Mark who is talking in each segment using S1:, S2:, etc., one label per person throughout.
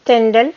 S1: தென்றல்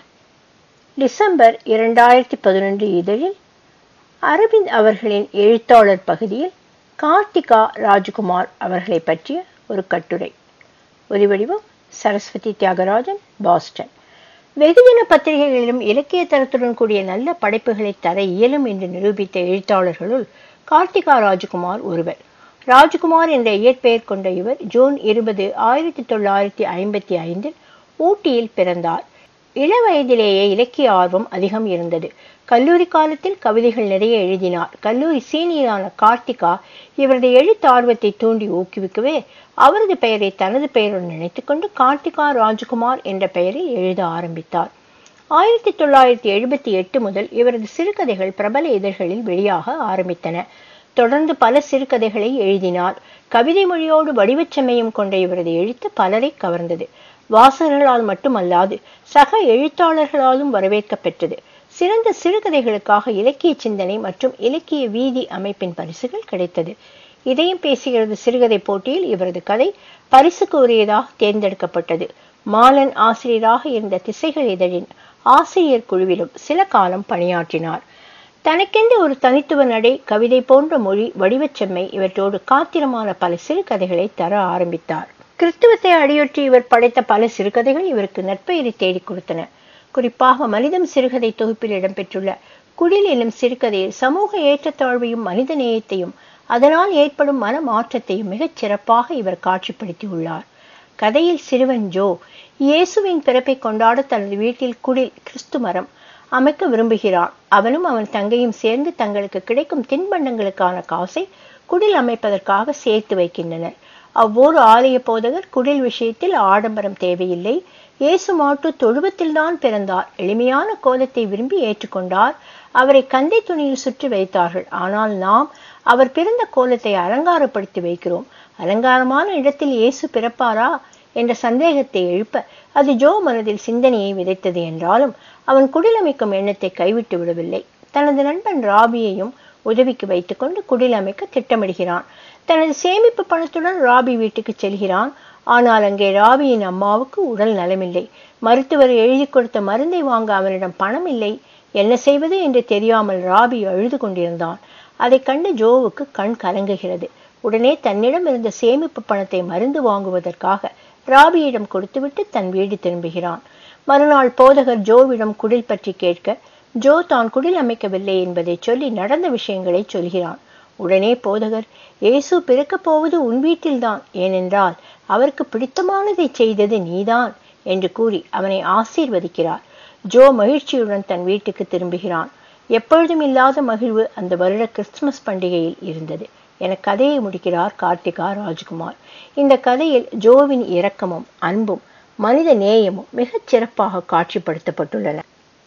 S1: டிசம்பர் இரண்டாயிரத்தி பதினொன்று இதழில் அரவிந்த் அவர்களின் எழுத்தாளர் பகுதியில் கார்த்திகா ராஜ்குமார் அவர்களை பற்றிய ஒரு கட்டுரை ஒலிவடிவம் சரஸ்வதி தியாகராஜன் பாஸ்டன் வெகுஜன பத்திரிகைகளிலும் இலக்கிய தரத்துடன் கூடிய நல்ல படைப்புகளை தர இயலும் என்று நிரூபித்த எழுத்தாளர்களுள் கார்த்திகா ராஜ்குமார் ஒருவர் ராஜ்குமார் என்ற இயற்பெயர் கொண்ட இவர் ஜூன் இருபது ஆயிரத்தி தொள்ளாயிரத்தி ஐம்பத்தி ஐந்தில் ஊட்டியில் பிறந்தார் இள வயதிலேயே இலக்கிய ஆர்வம் அதிகம் இருந்தது கல்லூரி காலத்தில் கவிதைகள் நிறைய எழுதினார் கல்லூரி சீனியரான கார்த்திகா இவரது எழுத்தார்வத்தை தூண்டி ஊக்குவிக்கவே அவரது பெயரை தனது பெயருடன் நினைத்துக்கொண்டு கார்த்திகா ராஜ்குமார் என்ற பெயரில் எழுத ஆரம்பித்தார் ஆயிரத்தி தொள்ளாயிரத்தி எழுபத்தி எட்டு முதல் இவரது சிறுகதைகள் பிரபல இதழ்களில் வெளியாக ஆரம்பித்தன தொடர்ந்து பல சிறுகதைகளை எழுதினார் கவிதை மொழியோடு வடிவச்சமயம் கொண்ட இவரது எழுத்து பலரை கவர்ந்தது வாசகர்களால் மட்டுமல்லாது சக எழுத்தாளர்களாலும் வரவேற்கப் பெற்றது சிறந்த சிறுகதைகளுக்காக இலக்கிய சிந்தனை மற்றும் இலக்கிய வீதி அமைப்பின் பரிசுகள் கிடைத்தது இதயம் பேசுகிறது சிறுகதை போட்டியில் இவரது கதை பரிசுக்கு உரியதாக தேர்ந்தெடுக்கப்பட்டது மாலன் ஆசிரியராக இருந்த திசைகள் இதழின் ஆசிரியர் குழுவிலும் சில காலம் பணியாற்றினார் தனக்கென்று ஒரு தனித்துவ நடை கவிதை போன்ற மொழி வடிவச்செம்மை இவற்றோடு காத்திரமான பல சிறுகதைகளை தர ஆரம்பித்தார் கிறிஸ்துவத்தை அடியொற்றி இவர் படைத்த பல சிறுகதைகள் இவருக்கு நற்பெயரை தேடிக் கொடுத்தன குறிப்பாக மனிதம் சிறுகதை தொகுப்பில் இடம்பெற்றுள்ள குடில் எனும் சிறுகதையில் சமூக ஏற்றத்தாழ்வையும் மனித நேயத்தையும் அதனால் ஏற்படும் மன மாற்றத்தையும் மிகச் சிறப்பாக இவர் காட்சிப்படுத்தியுள்ளார் கதையில் சிறுவன் ஜோ இயேசுவின் பிறப்பை கொண்டாட தனது வீட்டில் குடில் கிறிஸ்து மரம் அமைக்க விரும்புகிறான் அவனும் அவன் தங்கையும் சேர்ந்து தங்களுக்கு கிடைக்கும் தின்பண்டங்களுக்கான காசை குடில் அமைப்பதற்காக சேர்த்து வைக்கின்றனர் அவ்வொரு ஆலய போதகர் குடில் விஷயத்தில் ஆடம்பரம் தேவையில்லை இயேசு மாட்டு தொழுவத்தில்தான் பிறந்தார் எளிமையான கோலத்தை விரும்பி ஏற்றுக்கொண்டார் அவரை கந்தை துணியில் சுற்றி வைத்தார்கள் ஆனால் நாம் அவர் பிறந்த கோலத்தை அலங்காரப்படுத்தி வைக்கிறோம் அலங்காரமான இடத்தில் இயேசு பிறப்பாரா என்ற சந்தேகத்தை எழுப்ப அது ஜோ மனதில் சிந்தனையை விதைத்தது என்றாலும் அவன் குடிலமைக்கும் எண்ணத்தை கைவிட்டு விடவில்லை தனது நண்பன் ராபியையும் உதவிக்கு வைத்துக்கொண்டு குடில் அமைக்க திட்டமிடுகிறான் தனது சேமிப்பு பணத்துடன் ராபி வீட்டுக்கு செல்கிறான் ஆனால் அங்கே ராபியின் அம்மாவுக்கு உடல் நலமில்லை மருத்துவர் எழுதி கொடுத்த மருந்தை வாங்க அவனிடம் பணம் இல்லை என்ன செய்வது என்று தெரியாமல் ராபி அழுது கொண்டிருந்தான் அதை கண்டு ஜோவுக்கு கண் கலங்குகிறது உடனே தன்னிடம் இருந்த சேமிப்பு பணத்தை மருந்து வாங்குவதற்காக ராபியிடம் கொடுத்துவிட்டு தன் வீடு திரும்புகிறான் மறுநாள் போதகர் ஜோவிடம் குடில் பற்றி கேட்க ஜோ தான் குடில் அமைக்கவில்லை என்பதை சொல்லி நடந்த விஷயங்களை சொல்கிறான் உடனே போதகர் இயேசு பிறக்கப் போவது உன் வீட்டில்தான் ஏனென்றால் அவருக்கு பிடித்தமானதை செய்தது நீதான் என்று கூறி அவனை ஆசீர்வதிக்கிறார் ஜோ மகிழ்ச்சியுடன் தன் வீட்டுக்கு திரும்புகிறான் எப்பொழுதும் இல்லாத மகிழ்வு அந்த வருட கிறிஸ்துமஸ் பண்டிகையில் இருந்தது என கதையை முடிக்கிறார் கார்த்திகா ராஜ்குமார் இந்த கதையில் ஜோவின் இரக்கமும் அன்பும் மனித நேயமும் மிகச் சிறப்பாக காட்சிப்படுத்தப்பட்டுள்ளன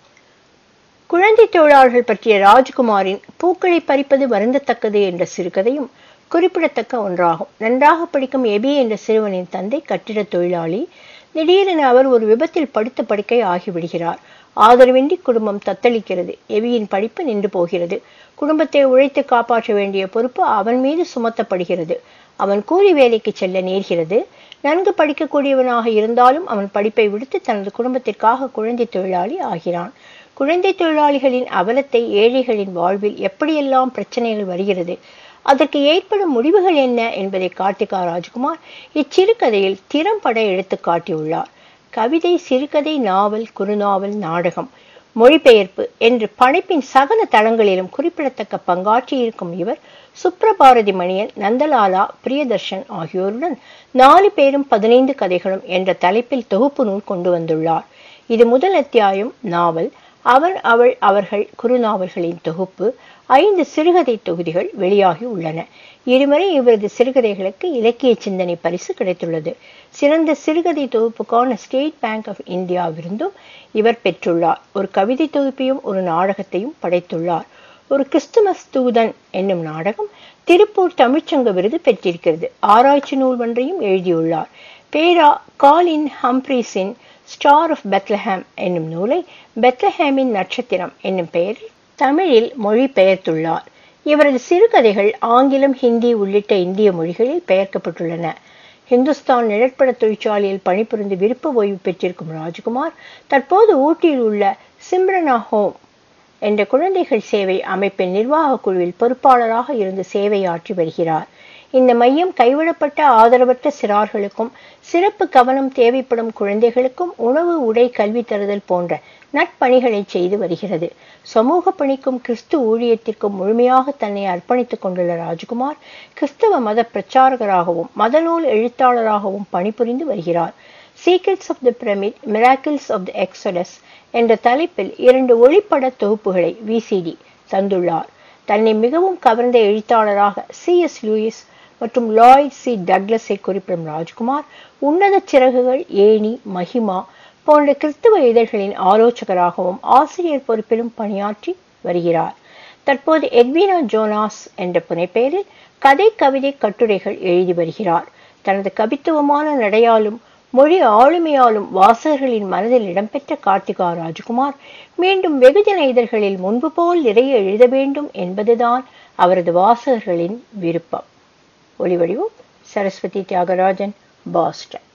S1: குழந்தை தொழிலாளர்கள் பற்றிய ராஜ்குமாரின் பூக்களை பறிப்பது வருந்தத்தக்கது என்ற சிறுகதையும் குறிப்பிடத்தக்க ஒன்றாகும் நன்றாக படிக்கும் எபி என்ற சிறுவனின் தந்தை கட்டிட தொழிலாளி திடீரென அவர் ஒரு விபத்தில் படுத்த படுக்கை ஆகிவிடுகிறார் ஆதரவின்றி குடும்பம் தத்தளிக்கிறது எவியின் படிப்பு நின்று போகிறது குடும்பத்தை உழைத்து காப்பாற்ற வேண்டிய பொறுப்பு அவன் மீது சுமத்தப்படுகிறது அவன் கூலி வேலைக்கு செல்ல நேர்கிறது நன்கு படிக்கக்கூடியவனாக இருந்தாலும் அவன் படிப்பை விடுத்து தனது குடும்பத்திற்காக குழந்தை தொழிலாளி ஆகிறான் குழந்தை தொழிலாளிகளின் அவலத்தை ஏழைகளின் வாழ்வில் எப்படியெல்லாம் பிரச்சனைகள் வருகிறது அதற்கு ஏற்படும் முடிவுகள் என்ன என்பதை கார்த்திகா ராஜ்குமார் இச்சிறுகதையில் திறம்பட எடுத்து காட்டியுள்ளார் கவிதை சிறுகதை நாவல் குறுநாவல் நாடகம் மொழிபெயர்ப்பு என்று படைப்பின் சகல தளங்களிலும் குறிப்பிடத்தக்க பங்காற்றியிருக்கும் இவர் சுப்ரபாரதி மணியன் நந்தலாலா பிரியதர்ஷன் ஆகியோருடன் நாலு பேரும் பதினைந்து கதைகளும் என்ற தலைப்பில் தொகுப்பு நூல் கொண்டு வந்துள்ளார் இது முதல் அத்தியாயம் நாவல் அவர் அவள் அவர்கள் குறுநாவல்களின் தொகுப்பு ஐந்து சிறுகதை தொகுதிகள் வெளியாகி உள்ளன இருமுறை இவரது சிறுகதைகளுக்கு இலக்கிய சிந்தனை பரிசு கிடைத்துள்ளது சிறந்த சிறுகதை தொகுப்புக்கான ஸ்டேட் பேங்க் ஆஃப் இந்தியா விருந்தும் இவர் பெற்றுள்ளார் ஒரு கவிதை தொகுப்பையும் ஒரு நாடகத்தையும் படைத்துள்ளார் ஒரு கிறிஸ்துமஸ் தூதன் என்னும் நாடகம் திருப்பூர் தமிழ்ச்சங்க விருது பெற்றிருக்கிறது ஆராய்ச்சி நூல் ஒன்றையும் எழுதியுள்ளார் பேரா காலின் ஹம்ப்ரீஸின் ஸ்டார் ஆஃப் பெத்லஹாம் என்னும் நூலை பெத்லஹாமின் நட்சத்திரம் என்னும் பெயரில் தமிழில் மொழிபெயர்த்துள்ளார் இவரது சிறுகதைகள் ஆங்கிலம் ஹிந்தி உள்ளிட்ட இந்திய மொழிகளில் பெயர்க்கப்பட்டுள்ளன ஹிந்துஸ்தான் நிழற்பட தொழிற்சாலையில் பணிபுரிந்து விருப்ப ஓய்வு பெற்றிருக்கும் ராஜ்குமார் தற்போது ஊட்டியில் உள்ள சிம்ரனா ஹோம் என்ற குழந்தைகள் சேவை அமைப்பின் நிர்வாக குழுவில் பொறுப்பாளராக இருந்து சேவையாற்றி வருகிறார் இந்த மையம் கைவிடப்பட்ட ஆதரவற்ற சிறார்களுக்கும் சிறப்பு கவனம் தேவைப்படும் குழந்தைகளுக்கும் உணவு உடை கல்வி தருதல் போன்ற நட்பணிகளை செய்து வருகிறது சமூக பணிக்கும் கிறிஸ்து ஊழியத்திற்கும் முழுமையாக தன்னை அர்ப்பணித்துக் கொண்டுள்ள ராஜ்குமார் கிறிஸ்தவ மத பிரச்சாரகராகவும் மதநூல் எழுத்தாளராகவும் பணிபுரிந்து வருகிறார் secrets of the pyramid miracles of the Exodus என்ற தலைப்பில் இரண்டு ஒளிப்பட தொகுப்புகளை விசிடி தந்துள்ளார் தன்னை மிகவும் கவர்ந்த எழுத்தாளராக சி எஸ் லூயிஸ் மற்றும் லாய்ட் சி டக்லஸை குறிப்பிடும் ராஜ்குமார் உன்னத சிறகுகள் ஏணி மஹிமா போன்ற கிறிஸ்தவ இதழ்களின் ஆலோசகராகவும் ஆசிரியர் பொறுப்பிலும் பணியாற்றி வருகிறார் தற்போது எட்வினா ஜோனாஸ் என்ற புனைப்பெயரில் கதை கவிதை கட்டுரைகள் எழுதி வருகிறார் தனது கவித்துவமான நடையாலும் மொழி ஆளுமையாலும் வாசகர்களின் மனதில் இடம்பெற்ற கார்த்திகா ராஜ்குமார் மீண்டும் வெகுஜன இதழ்களில் முன்பு போல் நிறைய எழுத வேண்டும் என்பதுதான் அவரது வாசகர்களின் விருப்பம் ஒளிவடிவம் சரஸ்வதி தியாகராஜன் பாஸ்டன்